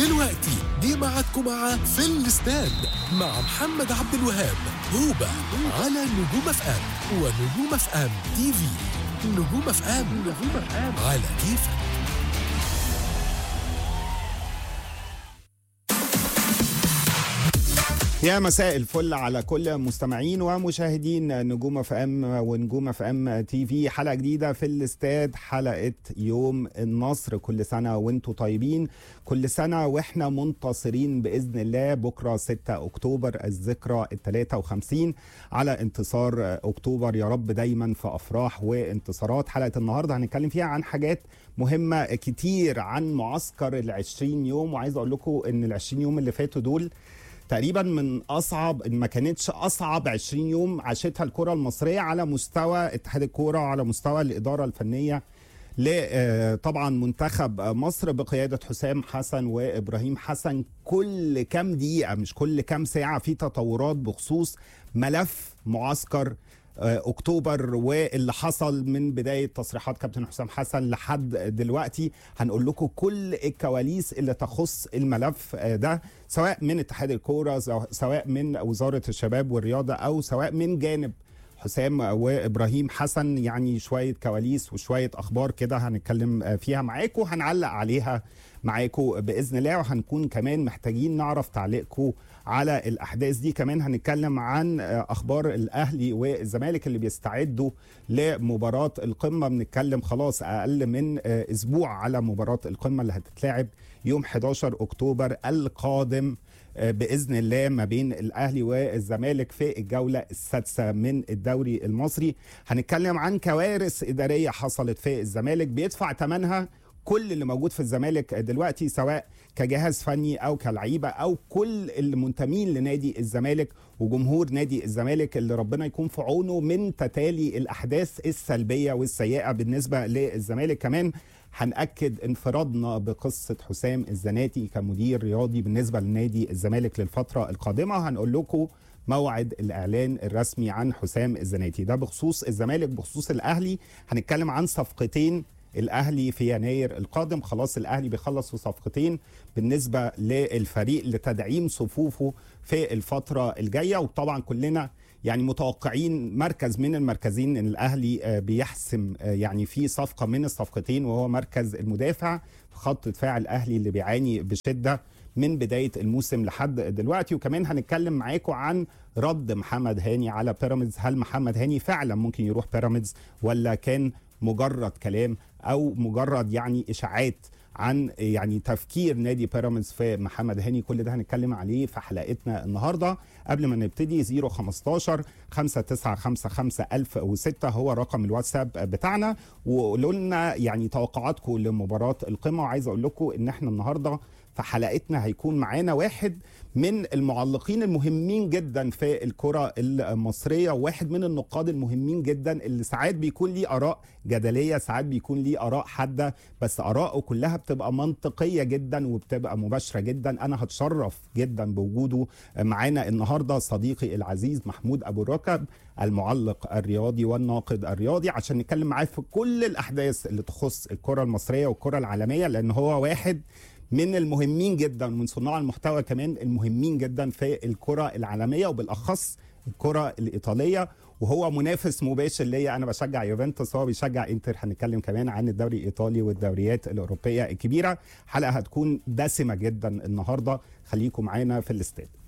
دلوقتي جه ميعادكم مع في الاستاد مع محمد عبد الوهاب هوبا على نجوم اف ام ونجوم اف ام تي في نجوم اف ام على كيفك يا مساء الفل على كل مستمعين ومشاهدين نجوم اف ام ونجوم اف ام تي في حلقه جديده في الاستاد حلقه يوم النصر كل سنه وانتم طيبين كل سنه واحنا منتصرين باذن الله بكره 6 اكتوبر الذكرى ال 53 على انتصار اكتوبر يا رب دايما في افراح وانتصارات حلقه النهارده هنتكلم فيها عن حاجات مهمه كتير عن معسكر ال 20 يوم وعايز اقول لكم ان ال 20 يوم اللي فاتوا دول تقريبا من اصعب ان ما كانتش اصعب 20 يوم عاشتها الكره المصريه على مستوى اتحاد الكوره وعلى مستوى الاداره الفنيه طبعا منتخب مصر بقياده حسام حسن وابراهيم حسن كل كام دقيقه مش كل كام ساعه في تطورات بخصوص ملف معسكر اكتوبر واللي حصل من بدايه تصريحات كابتن حسام حسن لحد دلوقتي هنقول لكم كل الكواليس اللي تخص الملف ده سواء من اتحاد الكوره سواء من وزاره الشباب والرياضه او سواء من جانب حسام وابراهيم حسن يعني شويه كواليس وشويه اخبار كده هنتكلم فيها معاكم هنعلق عليها معاكم باذن الله وهنكون كمان محتاجين نعرف تعليقكم على الاحداث دي كمان هنتكلم عن اخبار الاهلي والزمالك اللي بيستعدوا لمباراه القمه بنتكلم خلاص اقل من اسبوع على مباراه القمه اللي هتتلعب يوم 11 اكتوبر القادم باذن الله ما بين الاهلي والزمالك في الجوله السادسه من الدوري المصري هنتكلم عن كوارث اداريه حصلت في الزمالك بيدفع ثمنها كل اللي موجود في الزمالك دلوقتي سواء كجهاز فني او كلعيبه او كل المنتمين لنادي الزمالك وجمهور نادي الزمالك اللي ربنا يكون في عونه من تتالي الاحداث السلبيه والسيئه بالنسبه للزمالك كمان هنأكد انفرادنا بقصة حسام الزناتي كمدير رياضي بالنسبة لنادي الزمالك للفترة القادمة هنقول لكم موعد الإعلان الرسمي عن حسام الزناتي ده بخصوص الزمالك بخصوص الأهلي هنتكلم عن صفقتين الاهلي في يناير القادم خلاص الاهلي بيخلص في صفقتين بالنسبه للفريق لتدعيم صفوفه في الفتره الجايه وطبعا كلنا يعني متوقعين مركز من المركزين ان الاهلي بيحسم يعني في صفقه من الصفقتين وهو مركز المدافع في خط دفاع الاهلي اللي بيعاني بشده من بدايه الموسم لحد دلوقتي وكمان هنتكلم معاكم عن رد محمد هاني على بيراميدز هل محمد هاني فعلا ممكن يروح بيراميدز ولا كان مجرد كلام او مجرد يعني اشاعات عن يعني تفكير نادي بيراميدز في محمد هاني كل ده هنتكلم عليه في حلقتنا النهارده قبل ما نبتدي 015 5955006 هو رقم الواتساب بتاعنا وقولوا لنا يعني توقعاتكم لمباراه القمه وعايز اقول لكم ان احنا النهارده في حلقتنا هيكون معانا واحد من المعلقين المهمين جدا في الكرة المصرية وواحد من النقاد المهمين جدا اللي ساعات بيكون ليه آراء جدلية ساعات بيكون ليه آراء حادة بس آراءه كلها بتبقى منطقية جدا وبتبقى مباشرة جدا أنا هتشرف جدا بوجوده معانا النهاردة صديقي العزيز محمود أبو الركب المعلق الرياضي والناقد الرياضي عشان نتكلم معاه في كل الأحداث اللي تخص الكرة المصرية والكرة العالمية لأن هو واحد من المهمين جدا من صناع المحتوى كمان المهمين جدا في الكرة العالمية وبالأخص الكرة الإيطالية وهو منافس مباشر ليا أنا بشجع يوفنتوس هو بيشجع إنتر هنتكلم كمان عن الدوري الإيطالي والدوريات الأوروبية الكبيرة حلقة هتكون دسمة جدا النهاردة خليكم معانا في الاستاد